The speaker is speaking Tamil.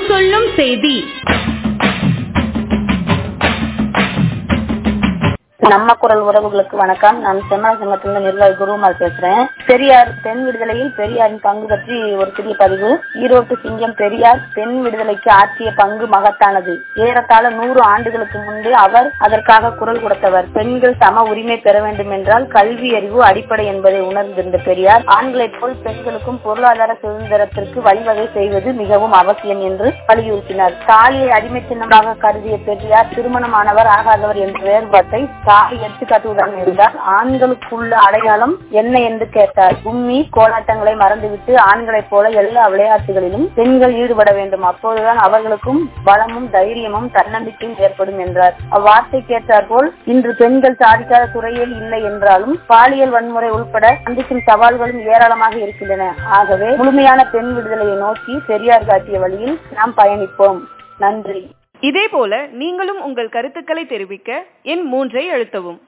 சொல்லும் செய்தி நம்ம குரல் உறவுகளுக்கு வணக்கம் நான் செம்மல சங்கத்திலிருந்து நிர்வாகி குருமார் பேசுறேன் பெரியார் பெண் விடுதலையில் பெரியாரின் பங்கு பற்றி ஒரு சிறிய பதிவு ஈரோட்டு சிங்கம் பெரியார் பெண் விடுதலைக்கு ஆற்றிய பங்கு மகத்தானது ஏறத்தாழ நூறு ஆண்டுகளுக்கு முன்பே அவர் அதற்காக குரல் கொடுத்தவர் பெண்கள் சம உரிமை பெற வேண்டும் என்றால் கல்வி அறிவு அடிப்படை என்பதை உணர்ந்திருந்த பெரியார் ஆண்களைப் போல் பெண்களுக்கும் பொருளாதார சுதந்திரத்திற்கு வழிவகை செய்வது மிகவும் அவசியம் என்று வலியுறுத்தினார் தாலியை அடிமை சின்னமாக கருதிய பெரியார் திருமணமானவர் ஆகாதவர் என்ற வேறுபாட்டை தாய் எடுத்துக்காட்டுவதாக இருந்தால் ஆண்களுக்குள்ள அடையாளம் என்ன என்று கேட்டார் கும்மி கோலாட்டங்களை மறந்துவிட்டு ஆண்களைப் போல எல்லா விளையாட்டுகளிலும் பெண்கள் ஈடுபட வேண்டும் அப்போதுதான் அவர்களுக்கும் பலமும் தைரியமும் தன்னம்பிக்கையும் ஏற்படும் என்றார் அவ்வார்த்தை கேட்டார் போல் இன்று பெண்கள் சாதிக்காத துறையே இல்லை என்றாலும் பாலியல் வன்முறை உள்பட சந்திக்கும் சவால்களும் ஏராளமாக இருக்கின்றன ஆகவே முழுமையான பெண் விடுதலையை நோக்கி பெரியார் காட்டிய வழியில் நாம் பயணிப்போம் நன்றி இதேபோல நீங்களும் உங்கள் கருத்துக்களை தெரிவிக்க எண் மூன்றை அழுத்தவும்